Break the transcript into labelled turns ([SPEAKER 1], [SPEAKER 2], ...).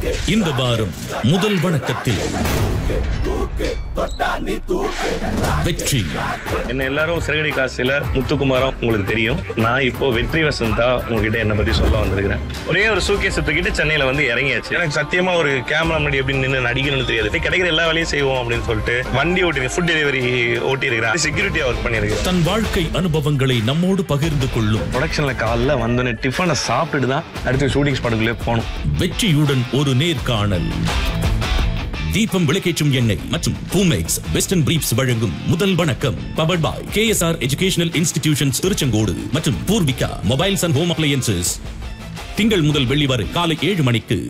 [SPEAKER 1] இந்த வாரம் முதல் வணக்கத்தில் வெற்றி
[SPEAKER 2] என்ன எல்லாரும் சிறகடி காசுல முத்துக்குமாரம் உங்களுக்கு தெரியும் நான் இப்போ வெற்றி வசந்தா உங்ககிட்ட என்ன பத்தி சொல்ல வந்திருக்கிறேன் ஒரே ஒரு சூக்கேஸ் தூக்கிட்டு சென்னையில வந்து இறங்கியாச்சு எனக்கு சத்தியமா ஒரு கேமரா முன்னாடி எப்படி நின்று நடிக்கணும்னு தெரியாது கிடைக்கிற எல்லா வேலையும் செய்வோம் அப்படின்னு சொல்லிட்டு வண்டி ஓட்டி ஃபுட் டெலிவரி ஓட்டி இருக்கிறேன் செக்யூரிட்டியா ஒர்க் பண்ணியிருக்கேன்
[SPEAKER 1] தன் வாழ்க்கை அனுபவங்களை நம்மோடு பகிர்ந்து கொள்ளும்
[SPEAKER 2] ப்ரொடக்ஷன்ல காலைல வந்தோடனே டிஃபனை சாப்பிட்டுட்டு தான் அடுத்து ஷூட்டிங் ஸ்பாட்டுக்குள்ளே போகணும்
[SPEAKER 1] வெற்றியுடன் ஒரு நேர்காணல் தீபம் விளக்கேற்றும் எண்ணெய் மற்றும் பூமேக்ஸ் வெஸ்டர்ன் பிரீப்ஸ் வழங்கும் முதல் வணக்கம் powered by KSR educational institutions Tiruchengode மற்றும் Poorvika mobiles and home appliances திங்கள் முதல் வெள்ளி வரை காலை ஏழு மணிக்கு